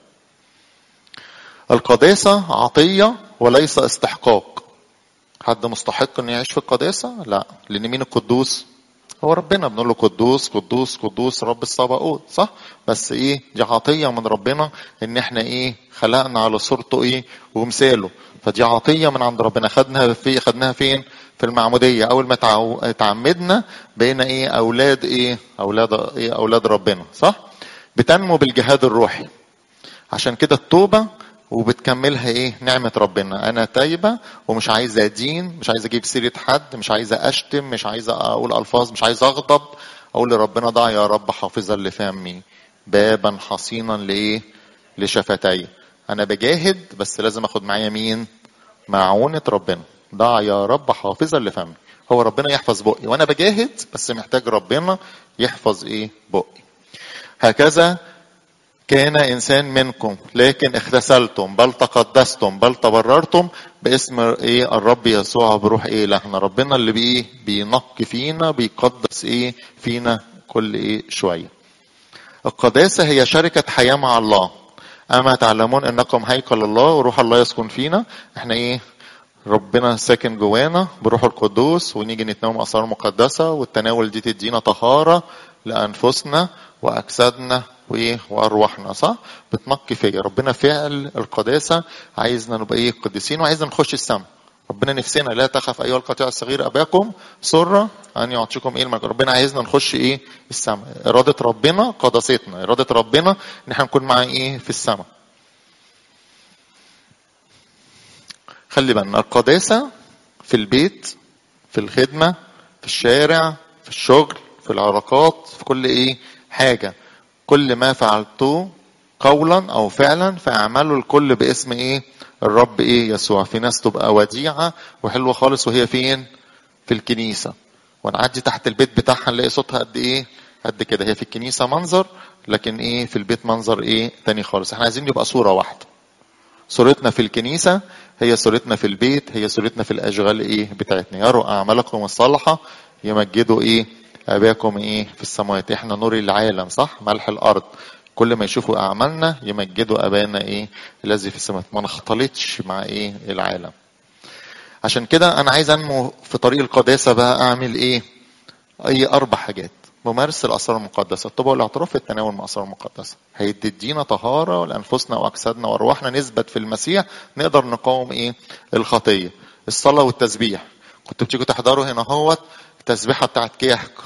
القداسه عطيه وليس استحقاق حد مستحق انه يعيش في القداسه لا لان مين القدوس هو ربنا بنقول له قدوس قدوس قدوس رب الصباؤوت صح بس ايه دي عطيه من ربنا ان احنا ايه خلقنا على صورته ايه ومثاله فدي عطيه من عند ربنا خدناها في خدناها فين في المعموديه اول ما تعو... تعمدنا بقينا ايه اولاد ايه اولاد ايه اولاد ربنا صح بتنمو بالجهاد الروحي عشان كده التوبه وبتكملها ايه نعمة ربنا انا تايبة ومش عايزة ادين مش عايزة اجيب سيرة حد مش عايزة اشتم مش عايزة اقول الفاظ مش عايزة اغضب اقول لربنا ضع يا رب حافظا لفمي بابا حصينا لايه لشفتي انا بجاهد بس لازم اخد معايا مين معونة ربنا ضع يا رب حافظا لفمي هو ربنا يحفظ بقي وانا بجاهد بس محتاج ربنا يحفظ ايه بقي هكذا كان انسان منكم لكن اغتسلتم بل تقدستم بل تبررتم باسم ايه الرب يسوع بروح ايه لحنا ربنا اللي بايه بينقي فينا بيقدس ايه فينا كل ايه شويه القداسه هي شركه حياه مع الله اما تعلمون انكم هيكل الله وروح الله يسكن فينا احنا ايه ربنا ساكن جوانا بروح القدوس ونيجي نتناول اسرار مقدسه والتناول دي تدينا طهاره لانفسنا واجسادنا وايه وارواحنا صح بتنقي فيا ربنا فعل القداسه عايزنا نبقى ايه قديسين وعايزنا نخش السماء ربنا نفسنا لا تخف ايها القطيع الصغير اباكم سرة ان يعطيكم ايه الملك ربنا عايزنا نخش ايه السماء اراده ربنا قداستنا اراده ربنا ان احنا نكون معاه ايه في السماء خلي بالنا القداسه في البيت في الخدمه في الشارع في الشغل في العلاقات في كل ايه حاجه كل ما فعلته قولا او فعلا فاعملوا الكل باسم ايه الرب ايه يسوع في ناس تبقى وديعه وحلوه خالص وهي فين في الكنيسه ونعدي تحت البيت بتاعها نلاقي صوتها قد ايه قد كده هي في الكنيسه منظر لكن ايه في البيت منظر ايه تاني خالص احنا عايزين يبقى صوره واحده صورتنا في الكنيسه هي صورتنا في البيت هي صورتنا في الاشغال ايه بتاعتنا يروا اعمالكم الصالحه يمجدوا ايه اباكم ايه في السماوات احنا نور العالم صح ملح الارض كل ما يشوفوا اعمالنا يمجدوا ابانا ايه الذي في السماوات ما نختلطش مع ايه العالم عشان كده انا عايز انمو في طريق القداسه بقى اعمل ايه اي اربع حاجات ممارسة الأسرار المقدسة التوبة والاعتراف في التناول من الأسرار المقدسة هيدينا طهارة لأنفسنا وأجسادنا وأرواحنا نثبت في المسيح نقدر نقاوم إيه الخطية الصلاة والتسبيح كنت بتيجوا تحضروا هنا هوت التسبيحة بتاعت كيحك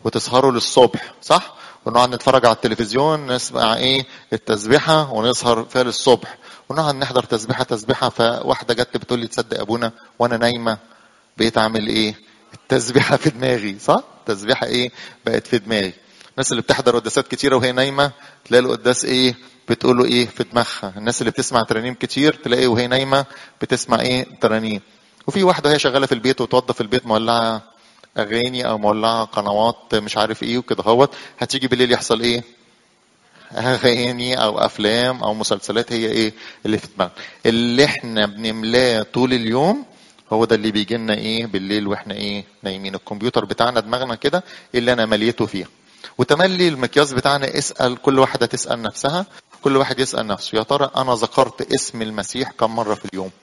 وتسهروا للصبح صح ونقعد نتفرج على التلفزيون نسمع ايه التسبيحه ونسهر فيها للصبح ونقعد نحضر تسبيحه تسبيحه فواحده جت بتقول لي تصدق ابونا وانا نايمه بقيت اعمل ايه التسبيحه في دماغي صح التسبيحه ايه بقت في دماغي الناس اللي بتحضر قداسات كتيره وهي نايمه تلاقي القداس ايه بتقول له ايه في دماغها الناس اللي بتسمع ترانيم كتير تلاقي وهي نايمه بتسمع ايه ترانيم وفي واحده وهي شغاله في البيت وتوظف في البيت مولعه اغاني او مولعه قنوات مش عارف ايه وكده هوت هتيجي بالليل يحصل ايه اغاني او افلام او مسلسلات هي ايه اللي في دماغنا اللي احنا بنملاه طول اليوم هو ده اللي بيجي لنا ايه بالليل واحنا ايه نايمين الكمبيوتر بتاعنا دماغنا كده إيه اللي انا مليته فيها وتملي المقياس بتاعنا اسال كل واحده تسال نفسها كل واحد يسال نفسه يا ترى انا ذكرت اسم المسيح كم مره في اليوم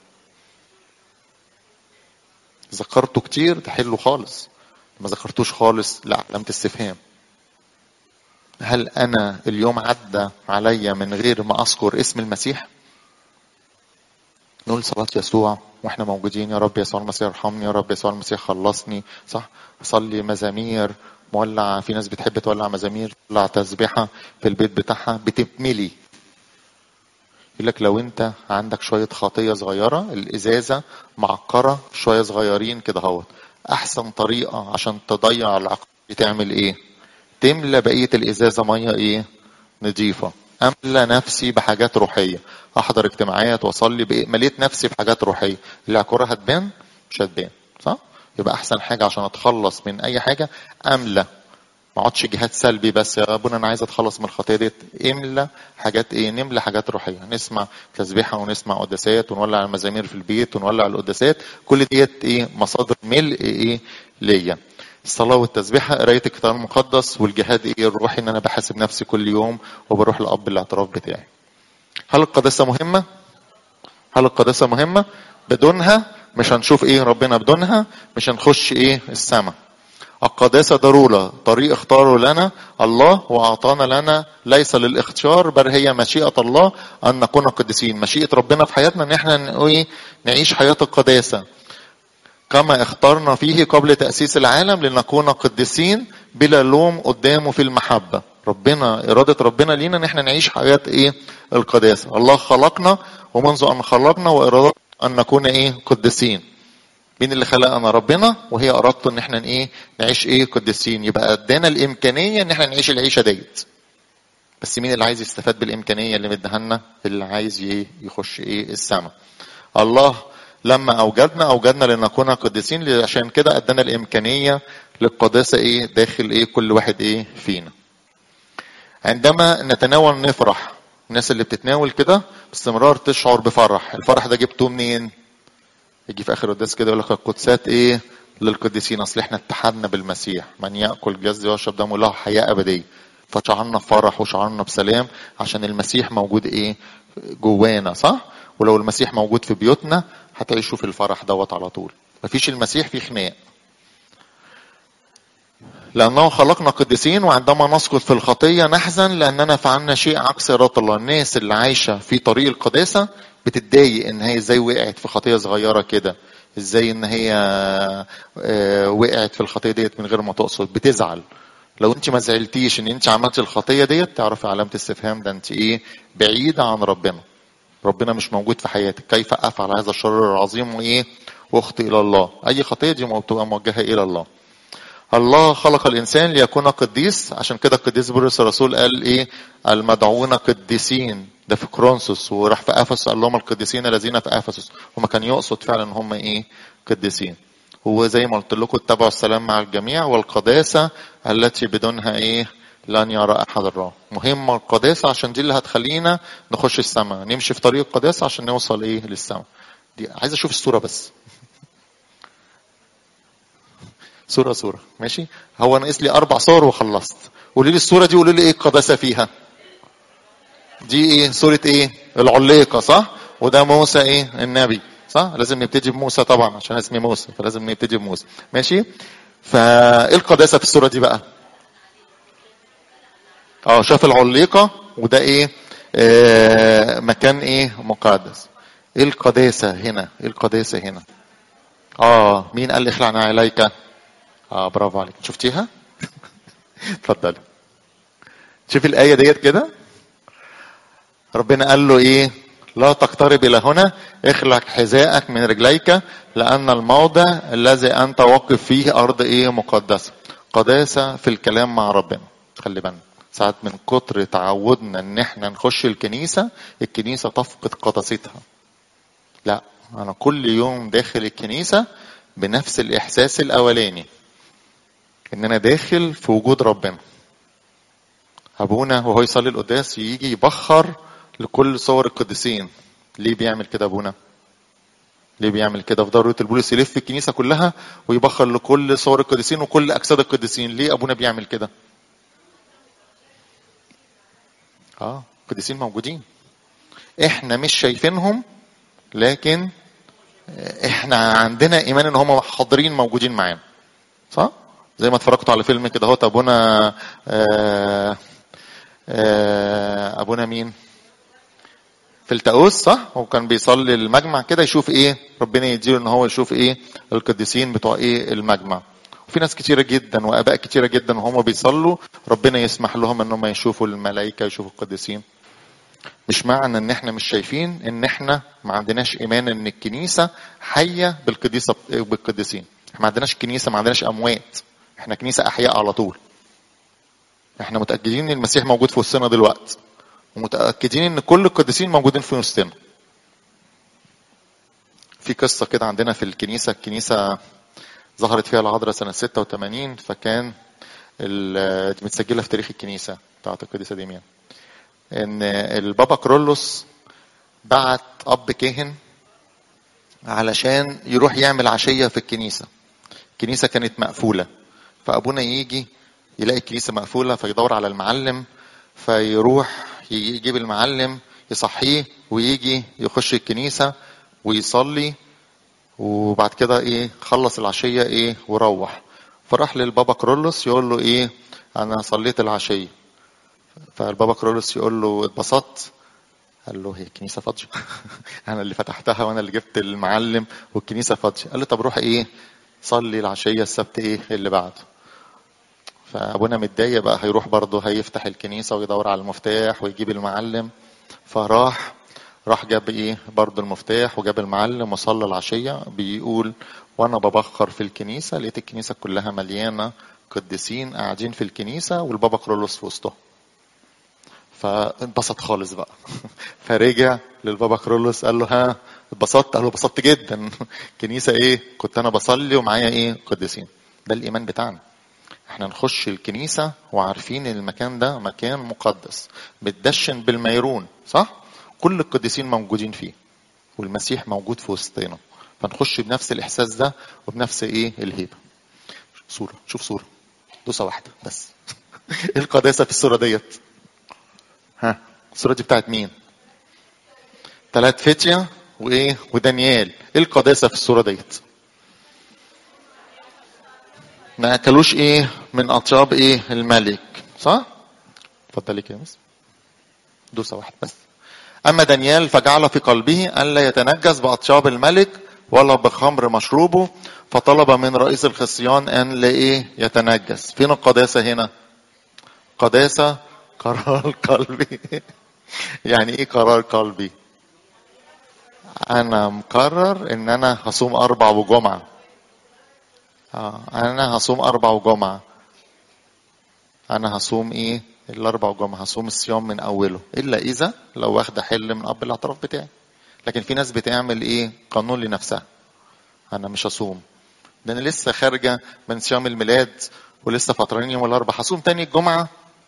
ذكرته كتير ده حلو خالص ما ذكرتوش خالص لا علامه استفهام هل انا اليوم عدى عليا من غير ما اذكر اسم المسيح نقول صلاة يسوع واحنا موجودين يا رب يسوع المسيح ارحمني يا رب يسوع المسيح خلصني صح صلي مزامير مولع في ناس بتحب تولع مزامير تولع تسبيحة في البيت بتاعها بتملي يقول لك لو انت عندك شوية خطية صغيرة الازازة معكرة شوية صغيرين كده اهوت احسن طريقة عشان تضيع العقل تعمل ايه تملى بقية الازازة مية ايه نظيفة املى نفسي بحاجات روحيه احضر اجتماعات واصلي بإيه؟ مليت نفسي بحاجات روحيه العكوره هتبان مش هتبان صح يبقى احسن حاجه عشان اتخلص من اي حاجه املى ما اقعدش جهاد سلبي بس يا ابونا انا عايز اتخلص من الخطيه ديت املى حاجات ايه نملى حاجات روحيه نسمع تسبيحه ونسمع قداسات ونولع المزامير في البيت ونولع القداسات كل ديت ايه مصادر ملء ايه ليا الصلاة والتسبيحة قراية الكتاب المقدس والجهاد ايه الروحي ان انا بحاسب نفسي كل يوم وبروح لأب الاعتراف بتاعي. هل القداسة مهمة؟ هل القداسة مهمة؟ بدونها مش هنشوف ايه ربنا بدونها مش هنخش ايه السماء. القداسة ضرورة طريق اختاره لنا الله وأعطانا لنا ليس للاختيار بل هي مشيئة الله أن نكون قديسين مشيئة ربنا في حياتنا أن احنا ايه نعيش حياة القداسة كما اخترنا فيه قبل تأسيس العالم لنكون قديسين بلا لوم قدامه في المحبة ربنا إرادة ربنا لينا إن احنا نعيش حياة إيه القداسة الله خلقنا ومنذ أن خلقنا وإرادة أن نكون إيه قديسين مين اللي خلقنا ربنا وهي إرادته إن احنا إيه نعيش إيه قديسين يبقى ادانا الإمكانية إن احنا نعيش العيشة ديت بس مين اللي عايز يستفاد بالإمكانية اللي مديها لنا اللي عايز إيه يخش إيه السماء الله لما اوجدنا اوجدنا لنكون قديسين عشان كده ادانا الامكانيه للقداسه ايه داخل ايه كل واحد ايه فينا عندما نتناول نفرح الناس اللي بتتناول كده باستمرار تشعر بفرح الفرح ده جبته منين يجي في اخر القداس كده يقول لك القدسات ايه للقديسين اصل احنا اتحدنا بالمسيح من ياكل جسدي ويشرب دمه له حياه ابديه فشعرنا بفرح وشعرنا بسلام عشان المسيح موجود ايه جوانا صح ولو المسيح موجود في بيوتنا هتعيشوا في الفرح دوت على طول مفيش المسيح في خناق لأنه خلقنا قديسين وعندما نسقط في الخطية نحزن لأننا فعلنا شيء عكس إرادة الله الناس اللي عايشة في طريق القداسة بتتضايق إن هي إزاي وقعت في خطية صغيرة كده إزاي إن هي وقعت في الخطية ديت من غير ما تقصد بتزعل لو انت ما زعلتيش ان انت عملت الخطيه ديت تعرفي علامه استفهام ده انت ايه بعيده عن ربنا ربنا مش موجود في حياتك كيف افعل هذا الشر العظيم وايه واخطي الى الله اي خطيه دي بتبقى موجهه الى الله الله خلق الانسان ليكون قديس عشان كده القديس بولس الرسول قال ايه المدعوون قديسين ده في كرونسوس وراح في افسس قال لهم القديسين الذين في افسس وما كان يقصد فعلا ان هم ايه قديسين هو زي ما قلت لكم اتبعوا السلام مع الجميع والقداسه التي بدونها ايه لن يرى احد الرب مهمه القداسه عشان دي اللي هتخلينا نخش السماء نمشي في طريق القداسه عشان نوصل ايه للسماء دي عايز اشوف الصوره بس صوره صوره ماشي هو ناقص لي اربع صور وخلصت قولي لي الصوره دي قولي لي ايه القداسه فيها دي ايه صوره ايه العليقه صح وده موسى ايه النبي صح لازم نبتدي بموسى طبعا عشان اسمي موسى فلازم نبتدي بموسى ماشي فايه القداسه في الصوره دي بقى اه شاف العليقه وده ايه آه مكان ايه مقدس ايه القداسه هنا ايه القداسه هنا اه مين قال اخلعنا عليك اه برافو عليك شفتيها اتفضل شوف الآية ديت كده ربنا قال له ايه لا تقترب الى هنا اخلع حذاءك من رجليك لان الموضع الذي انت واقف فيه ارض ايه مقدسه قداسه في الكلام مع ربنا خلي بالنا ساعات من كتر تعودنا ان احنا نخش الكنيسه الكنيسه تفقد قداستها لا انا كل يوم داخل الكنيسه بنفس الاحساس الاولاني ان انا داخل في وجود ربنا ابونا وهو يصلي القداس يجي يبخر لكل صور القديسين ليه بيعمل كده ابونا ليه بيعمل كده في ضروره البولس يلف الكنيسه كلها ويبخر لكل صور القديسين وكل اجساد القديسين ليه ابونا بيعمل كده اه القديسين موجودين احنا مش شايفينهم لكن احنا عندنا ايمان ان هم حاضرين موجودين معانا صح زي ما اتفرجتوا على فيلم كده اهوت ابونا آه آه ابونا مين في التاوس صح هو كان بيصلي المجمع كده يشوف ايه ربنا يديله ان هو يشوف ايه القديسين بتوع ايه المجمع وفي ناس كتيرة جدا واباء كتيرة جدا وهم بيصلوا ربنا يسمح لهم ان هم يشوفوا الملائكة يشوفوا القديسين مش معنى ان احنا مش شايفين ان احنا ما عندناش ايمان ان الكنيسة حية بالقديسة بالقديسين احنا ما عندناش كنيسة ما عندناش اموات احنا كنيسة احياء على طول احنا متأكدين ان المسيح موجود في وسطنا دلوقتي ومتأكدين ان كل القديسين موجودين في وسطنا في قصة كده عندنا في الكنيسة الكنيسة ظهرت فيها العذراء سنة 86 فكان ال- دي متسجلة في تاريخ الكنيسة بتاعت القديسة ديميان ان البابا كرولوس بعت اب كاهن علشان يروح يعمل عشية في الكنيسة الكنيسة كانت مقفولة فابونا يجي يلاقي الكنيسة مقفولة فيدور على المعلم فيروح يجيب المعلم يصحيه ويجي يخش الكنيسة ويصلي وبعد كده ايه خلص العشية ايه وروح فراح للبابا كرولوس يقول له ايه انا صليت العشية فالبابا كرولوس يقول له اتبسطت قال له هي الكنيسة فاضية انا اللي فتحتها وانا اللي جبت المعلم والكنيسة فاضية قال له طب روح ايه صلي العشية السبت ايه اللي بعده فابونا متضايق بقى هيروح برضه هيفتح الكنيسة ويدور على المفتاح ويجيب المعلم فراح راح جاب ايه برضه المفتاح وجاب المعلم وصلى العشية بيقول وانا ببخر في الكنيسة لقيت الكنيسة كلها مليانة قديسين قاعدين في الكنيسة والبابا كرولوس في وسطهم فانبسط خالص بقى فرجع للبابا كرولوس قال له ها اتبسطت قال له اتبسطت جدا كنيسة ايه كنت انا بصلي ومعايا ايه قديسين ده الايمان بتاعنا احنا نخش الكنيسة وعارفين ان المكان ده مكان مقدس بتدشن بالميرون صح كل القديسين موجودين فيه والمسيح موجود في وسطنا فنخش بنفس الاحساس ده وبنفس ايه الهيبة صورة شوف صورة دوسة واحدة بس ايه القداسة في الصورة ديت ها الصورة دي بتاعت مين تلات فتية وايه ودانيال ايه القداسة في الصورة ديت ما اكلوش ايه من اطياب ايه الملك صح اتفضلي كده بس دوسة واحدة بس اما دانيال فجعل في قلبه الا يتنجس باطياب الملك ولا بخمر مشروبه فطلب من رئيس الخصيان ان لا ايه يتنجس فين القداسة هنا قداسة قرار قلبي يعني ايه قرار قلبي انا مقرر ان انا هصوم اربع وجمعه آه انا هصوم اربع وجمعه انا هصوم ايه الاربع وجمعه هصوم الصيام من اوله الا اذا لو واخده حل من اب الاعتراف بتاعي لكن في ناس بتعمل ايه قانون لنفسها انا مش هصوم ده انا لسه خارجه من صيام الميلاد ولسه فطرانين يوم الاربع هصوم تاني الجمعه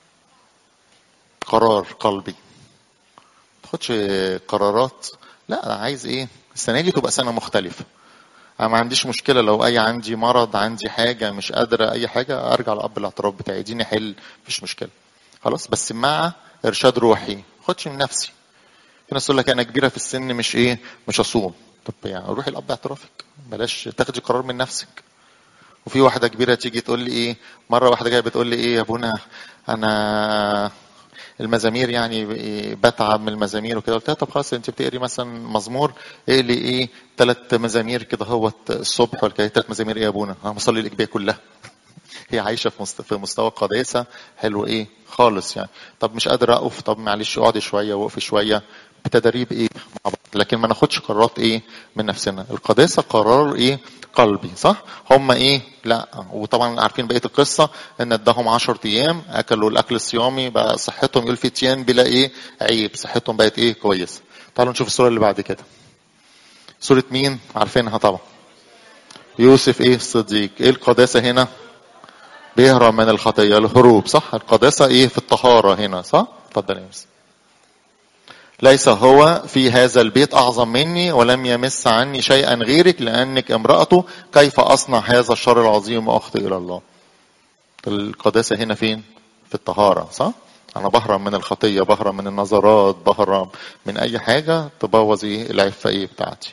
قرار قلبي ما تاخدش قرارات لا انا عايز ايه السنه دي تبقى سنه مختلفه انا ما عنديش مشكله لو اي عندي مرض عندي حاجه مش قادره اي حاجه ارجع لاب الاعتراف بتاعي اديني حل مفيش مشكله خلاص بس مع ارشاد روحي ما خدش من نفسي في ناس تقول لك انا كبيره في السن مش ايه مش هصوم طب يعني روحي لاب اعترافك بلاش تاخدي قرار من نفسك وفي واحده كبيره تيجي تقول لي ايه مره واحده جايه بتقول لي ايه يا ابونا انا المزامير يعني بتعب من المزامير وكده قلت لها طب خلاص انت بتقري مثلا مزمور اقري ايه ثلاث مزامير كده هو الصبح ولا كده ثلاث مزامير ايه يا ابونا؟ انا بصلي الاجبيه كلها هي عايشه في مست- في مستوى قداسه حلو ايه خالص يعني طب مش قادر اقف طب معلش اقعدي شويه وقفي شويه بتدريب ايه مع بعض لكن ما ناخدش قرارات ايه من نفسنا القداسه قرار ايه قلبي صح هم ايه لا وطبعا عارفين بقيه القصه ان اداهم 10 ايام اكلوا الاكل الصيامي بقى صحتهم يقول في تيان بلا ايه عيب صحتهم بقت ايه كويسه تعالوا نشوف الصوره اللي بعد كده صوره مين عارفينها طبعا يوسف ايه الصديق ايه القداسه هنا بيهرب من الخطيه الهروب صح القداسه ايه في الطهاره هنا صح اتفضل يا يوسف ليس هو في هذا البيت أعظم مني ولم يمس عني شيئا غيرك لأنك امرأته كيف أصنع هذا الشر العظيم وأخطئ إلى الله القداسة هنا فين في الطهارة صح أنا بهرب من الخطية بهرب من النظرات بهرب من أي حاجة تبوظ إيه العفة إيه بتاعتي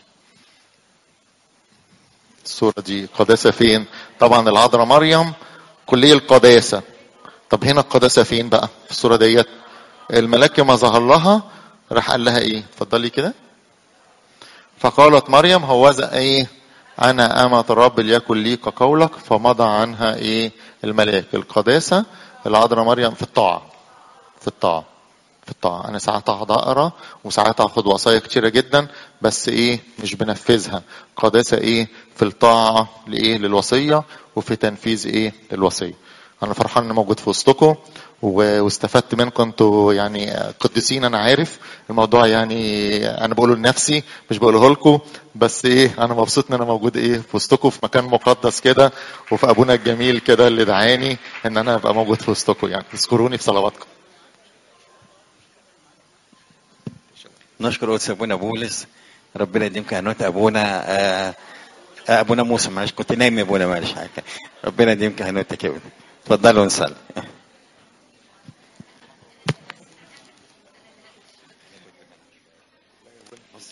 الصورة دي قداسة فين طبعا العذراء مريم كلية القداسة طب هنا القداسة فين بقى في الصورة ديت الملاك ما ظهر لها راح قال لها ايه اتفضلي كده فقالت مريم هوذا ايه انا امة الرب ليكن لي كقولك فمضى عنها ايه الملاك القداسة العذراء مريم في الطاعة في الطاعة في الطاعة أنا ساعات أقعد أقرأ وساعات أخد وصايا كتيرة جدا بس إيه مش بنفذها قداسة إيه في الطاعة لإيه للوصية وفي تنفيذ إيه للوصية أنا فرحان إني موجود في وسطكم و- واستفدت منكم انتوا يعني قديسين انا عارف الموضوع يعني انا بقوله لنفسي مش بقوله لكم بس ايه انا مبسوط ان انا موجود ايه في وسطكم في مكان مقدس كده وفي ابونا الجميل كده اللي دعاني ان انا ابقى موجود في وسطكم يعني اذكروني في صلواتكم نشكر قدس ابونا بولس ربنا يديم كهنوت ابونا آه آه، ابونا موسى معلش كنت نايم يا ابونا معلش حاجه ربنا يديم كهنوتك يا ابني اتفضلوا نصلي